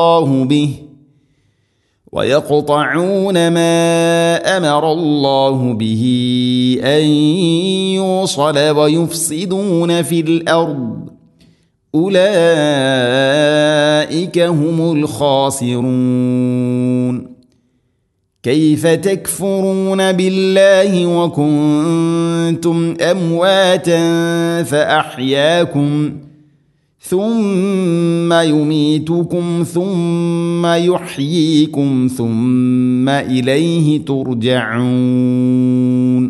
الله به ويقطعون ما امر الله به ان يوصل ويفسدون في الارض اولئك هم الخاسرون كيف تكفرون بالله وكنتم امواتا فاحياكم ثم يميتكم ثم يحييكم ثم اليه ترجعون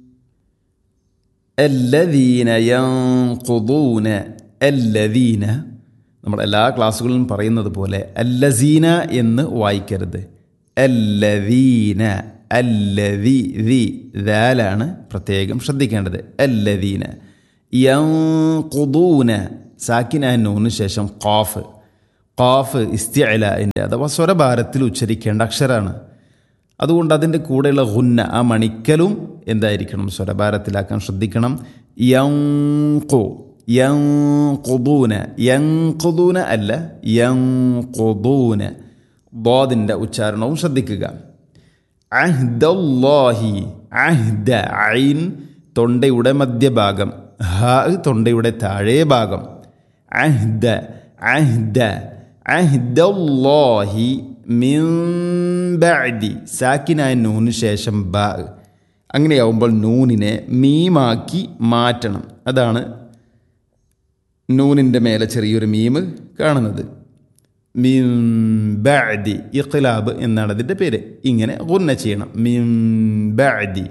الذين ينقضون الذين നമ്മൾ എല്ലാ ക്ലാസ്സുകളിലും പറയുന്നത് പോലെ അല്ലസീന എന്ന് വായിക്കരുത് അല്ലദീന അല്ലദി ദി ദാലാണ് പ്രത്യേകം ശ്രദ്ധിക്കേണ്ടത് അല്ലദീന യങ്കുദൂന സാക്കിന നൂന് ശേഷം ഖാഫ് ഖാഫ് ഇസ്തിഅലിൻ്റെ അഥവാ സ്വരഭാരത്തിൽ ഉച്ചരിക്കേണ്ട അക്ഷരമാണ് അതുകൊണ്ട് അതിൻ്റെ കൂടെയുള്ള ഗുന്ന ആ മണിക്കലും എന്തായിരിക്കണം സ്വരഭാരത്തിലാക്കാൻ ശ്രദ്ധിക്കണം യങ്കു യങ്കുദൂന യങ്കുദൂന അല്ല യങ്കുദൂന ബോദിൻ്റെ ഉച്ചാരണവും ശ്രദ്ധിക്കുക അഹ്ദല്ലാഹി അഹ്ദ ഐൻ തൊണ്ടയുടെ മധ്യഭാഗം ഹ തൊണ്ടയുടെ താഴെ ഭാഗം അഹ്ദ അഹ്ദ അഹ്ദല്ലാഹി മിൻ ബഅദി സാക്കിനായ നൂന് ശേഷം ബ അങ്ങനെയാവുമ്പോൾ നൂനിനെ മീമാക്കി മാറ്റണം അതാണ് നൂനിൻ്റെ മേലെ ചെറിയൊരു മീമ് കാണുന്നത് മിം ബഅദി ഇഖ്ലാബ് എന്നാണ് അതിൻ്റെ പേര് ഇങ്ങനെ ഗുന്ന ചെയ്യണം മിം ബഅദി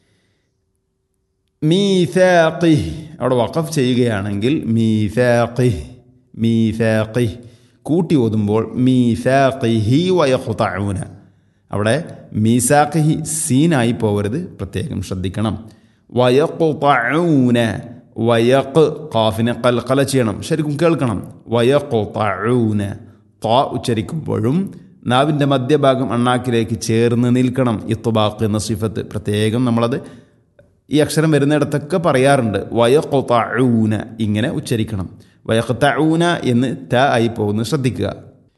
മീസാഖിഹ് അവിടെ വഖഫ് ചെയ്യുകയാണെങ്കിൽ മീസാഖിഹ് മീസാഖിഹ് കൂട്ടി ഓതുമ്പോൾ മീസാഖിഹി വയഖുതഊന അവിടെ മീസാഖിഹി സീനായി പോകരുത് പ്രത്യേകം ശ്രദ്ധിക്കണം വയഖുതഊന വയഖ് ഖാഫിനെ കൽക്കല ചെയ്യണം ശരിക്കും കേൾക്കണം വയഖുതഊന ത ഉച്ചരിക്കുമ്പോഴും നാവിൻ്റെ മധ്യഭാഗം അണ്ണാക്കിലേക്ക് ചേർന്ന് നിൽക്കണം ഇത്തുബാഖ് എന്ന സിഫത്ത് പ്രത്യേകം നമ്മളത് ഈ അക്ഷരം വരുന്നിടത്തൊക്കെ പറയാറുണ്ട് വയക്കൊത്തഊന ഇങ്ങനെ ഉച്ചരിക്കണം വയക്കൊത്തഊന എന്ന് ത ആയി പോകുന്നത് ശ്രദ്ധിക്കുക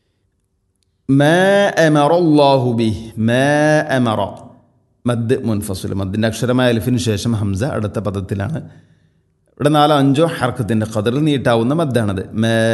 ബി മറ മദ് മുൻഫസുൽ മദ്ദിൻ്റെ അക്ഷരമായ അലിഫിന് ശേഷം ഹംസ അടുത്ത പദത്തിലാണ് ഇവിടെ നാലോ അഞ്ചോ ഹർക്കത്തിൻ്റെ ഖദറിൽ നീട്ടാവുന്ന മദ്ദാണത്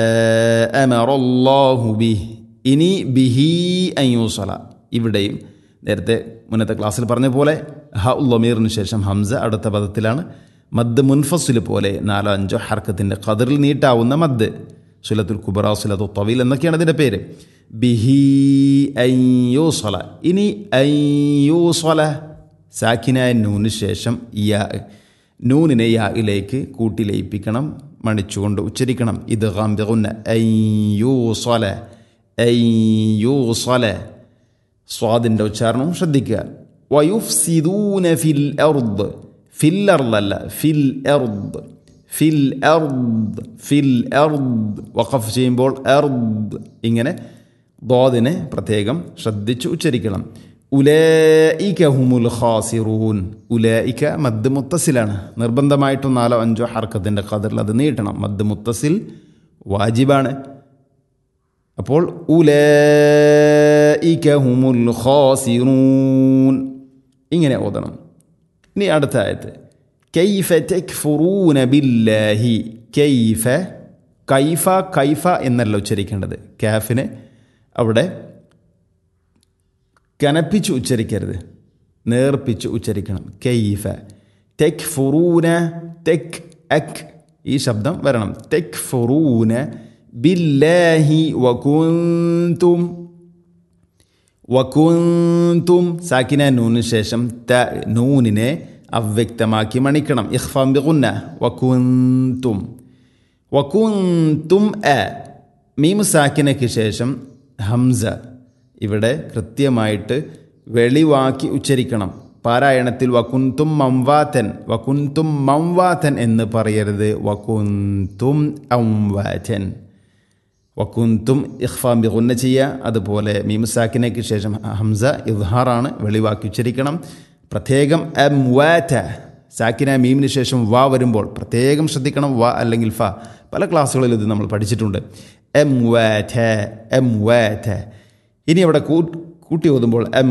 ബി ഇനി ബിഹി അയ്യൂസല ഇവിടെയും നേരത്തെ മുന്നത്തെ ക്ലാസ്സിൽ പറഞ്ഞ പോലെ ഹ ഉല്ലമീറിന് ശേഷം ഹംസ അടുത്ത പദത്തിലാണ് മദ് മുൻഫസിൽ പോലെ നാലോ അഞ്ചോ ഹർക്കത്തിൻ്റെ ഖദറിൽ നീട്ടാവുന്ന മദ് സുലത്തുൽ കുബറ സുലത്തു തവീൽ എന്നൊക്കെയാണ് അതിൻ്റെ പേര് ബിഹി അയ്യൂസല ഇനി അയ്യൂസല സാക്കിനായ നൂന് ശേഷം യാ നൂനിനെ യായിലേക്ക് കൂട്ടി ലയിപ്പിക്കണം മണിച്ചുകൊണ്ട് ഉച്ചരിക്കണം ഇത് ഗാംബിഗുന്ന അയ്യൂസല അയ്യൂസല സ്വാദിൻ്റെ ഉച്ചാരണവും ശ്രദ്ധിക്കുക വയുഫ്സിദൂന ഫിൽ എർദ് ഫിൽ എർദല്ല ഫിൽ എർദ് ഫിൽ എർദ് ഫിൽ എർദ് വഖഫ് ചെയ്യുമ്പോൾ എർദ് ഇങ്ങനെ ദോദിനെ പ്രത്യേകം ശ്രദ്ധിച്ച് ഉച്ചരിക്കണം ഉലൈക ഹുമുൽ ഖാസിറൂൻ ഉലൈക മദ് മുത്തസിലാണ് നിർബന്ധമായിട്ടും നാലോ അഞ്ചോ ഹർക്കത്തിൻ്റെ ഖദറിൽ അത് നീട്ടണം മദ് മുത്തസിൽ വാജിബാണ് അപ്പോൾ ഉലൈക ഹുമുൽ ഖാസിറൂൻ ഇങ്ങനെ ഓതണം ഇനി അടുത്ത ആയത്ത് കൈഫ തെക്ഫുറൂന ബില്ലാഹി കൈഫ കൈഫ കൈഫ എന്നല്ല ഉച്ചരിക്കേണ്ടത് കാഫിനെ അവിടെ കനപ്പിച്ച് ഉച്ചരിക്കരുത് നേർപ്പിച്ച് ഉച്ചരിക്കണം കൈഫ തെക് ഫുറൂന തെക് അക് ഈ ശബ്ദം വരണം തെക് ഫുറൂന ബില്ലാഹി വകുന്തും വകുന്തും സാക്കിന നൂന് ശേഷം ത നൂനിനെ അവ്യക്തമാക്കി മണിക്കണം ഇഖ്ഫാം ബിഗുന്ന വകുന്തും വകുന്തും അ മീമു സാക്കിനയ്ക്ക് ശേഷം ഹംസ ഇവിടെ കൃത്യമായിട്ട് വെളിവാക്കി ഉച്ചരിക്കണം പാരായണത്തിൽ വകുന്തും മംവാത്തൻ വകുന്തും മംവാത്തൻ എന്ന് പറയരുത് വകുന്തും അംവാറ്റൻ വക്കുന്തും ഇഖ്ഫാം ബിഗുന്ന ചെയ്യുക അതുപോലെ മീമുസാക്കിനയ്ക്ക് ശേഷം ഹംസ ഇദ്ഹാറാണ് വെളിവാക്കി ഉച്ചരിക്കണം പ്രത്യേകം അംവാറ്റ സാക്കിന മീമിന് ശേഷം വ വരുമ്പോൾ പ്രത്യേകം ശ്രദ്ധിക്കണം വ അല്ലെങ്കിൽ ഫ പല ക്ലാസ്സുകളിൽ ഇത് നമ്മൾ പഠിച്ചിട്ടുണ്ട് എം വാറ്റ എം വാറ്റ ഇനി അവിടെ കൂ- കൂട്ടി ഓതുമ്പോൾ എം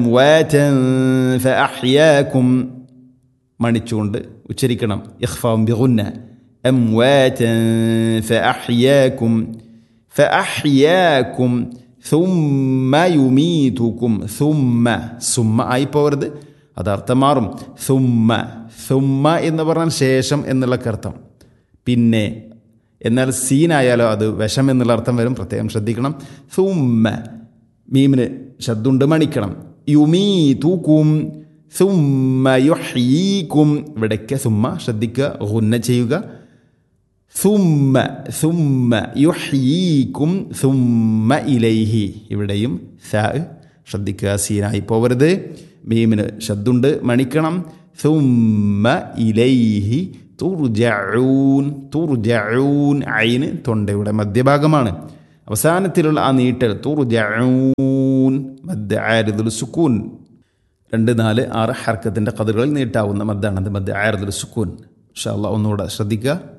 വാറ്റും മണിച്ചുകൊണ്ട് ഉച്ചരിക്കണം ഇഖ്ഫാം ബിഗുന്ന എം ഫഅഹ്യാക്കും ഫഅഹ്യാക്കും ثم يميتكم ثم സുമ്മ ആയി പോകരുത് അത് അർത്ഥം മാറും സുമ്മ സുമ്മ എന്ന് പറഞ്ഞാൽ ശേഷം എന്നുള്ള അർത്ഥം പിന്നെ എന്നാൽ സീനായാലോ അത് വിഷം എന്നുള്ള അർത്ഥം വരും പ്രത്യേകം ശ്രദ്ധിക്കണം സുമ്മ മീമിന് ശബ്ദുണ്ട് മണിക്കണം യുമീ തൂക്കും സുമ്മ യുഹീക്കും ഇവിടേക്ക് സുമ്മ ശ്രദ്ധിക്കുക ഹുന്ന ചെയ്യുക സുമ്മ സുമ്മ യുഹീക്കും സുമ്മ ഇലൈഹി ഇവിടെയും സ ശ്രദ്ധിക്കുക സീനായി പോവരുത് മീമിന് ശബ്ദുണ്ട് മണിക്കണം സുമ്മ ഇലൈഹി തുർജഊൻ തുർജഊൻ ഐന് തൊണ്ടയുടെ മധ്യഭാഗമാണ് അവസാനത്തിലുള്ള ആ നീട്ടൽ തുർജഊൻ മദ്ദ ആരിദുൽ സുക്കൂൻ രണ്ട് നാല് ആറ് ഹർക്കത്തിൻ്റെ കഥകളിൽ നീട്ടാവുന്ന മദ്ദാണ് അത് മദ്ദ ആരിദുൽ സുക്കൂൻ ഇൻഷാ അല്ലാഹ് ഒന്നുകൂടെ ശ്രദ്ധിക്കുക